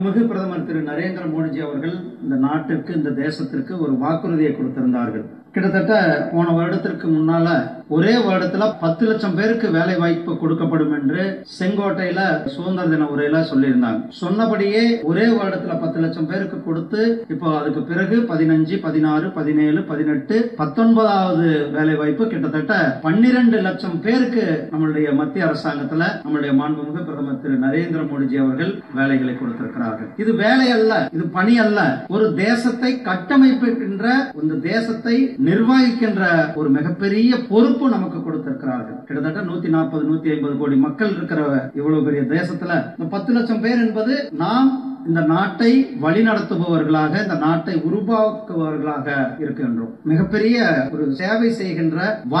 மிகு பிரதமர் திரு நரேந்திர மோடிஜி அவர்கள் இந்த நாட்டிற்கு இந்த தேசத்திற்கு ஒரு வாக்குறுதியை கொடுத்திருந்தார்கள் கிட்டத்தட்ட போன வருடத்திற்கு முன்னால ஒரே வருடத்துல பத்து லட்சம் பேருக்கு வேலை வாய்ப்பு கொடுக்கப்படும் என்று செங்கோட்டையில சுதந்திர தின உரையில சொல்லியிருந்தாங்க சொன்னபடியே ஒரே வருடத்துல பத்து லட்சம் பேருக்கு கொடுத்து இப்போ அதுக்கு பிறகு பதினஞ்சு பதினாறு பதினேழு பதினெட்டு பத்தொன்பதாவது வேலை வாய்ப்பு கிட்டத்தட்ட பன்னிரண்டு லட்சம் பேருக்கு நம்மளுடைய மத்திய அரசாங்கத்துல நம்மளுடைய மாண்புமிகு பிரதமர் திரு நரேந்திர மோடிஜி அவர்கள் வேலைகளை கொடுத்திருக்கிறார்கள் இது வேலை அல்ல இது பணி அல்ல ஒரு தேசத்தை கட்டமைப்புகின்ற இந்த தேசத்தை நிர்வகிக்கின்ற ஒரு மிகப்பெரிய பொறுப்பு நமக்கு கொடுத்திருக்கிறார்கள் கிட்டத்தட்ட நூத்தி நாற்பது நூத்தி ஐம்பது கோடி மக்கள் இருக்கிற இவ்வளவு பெரிய தேசத்துல இந்த பத்து லட்சம் பேர் என்பது நாம் இந்த நாட்டை வழிநடத்துபவர்களாக இந்த நாட்டை உருவாக்குபவர்களாக இருக்கின்றோம் மிகப்பெரிய ஒரு சேவை செய்கின்ற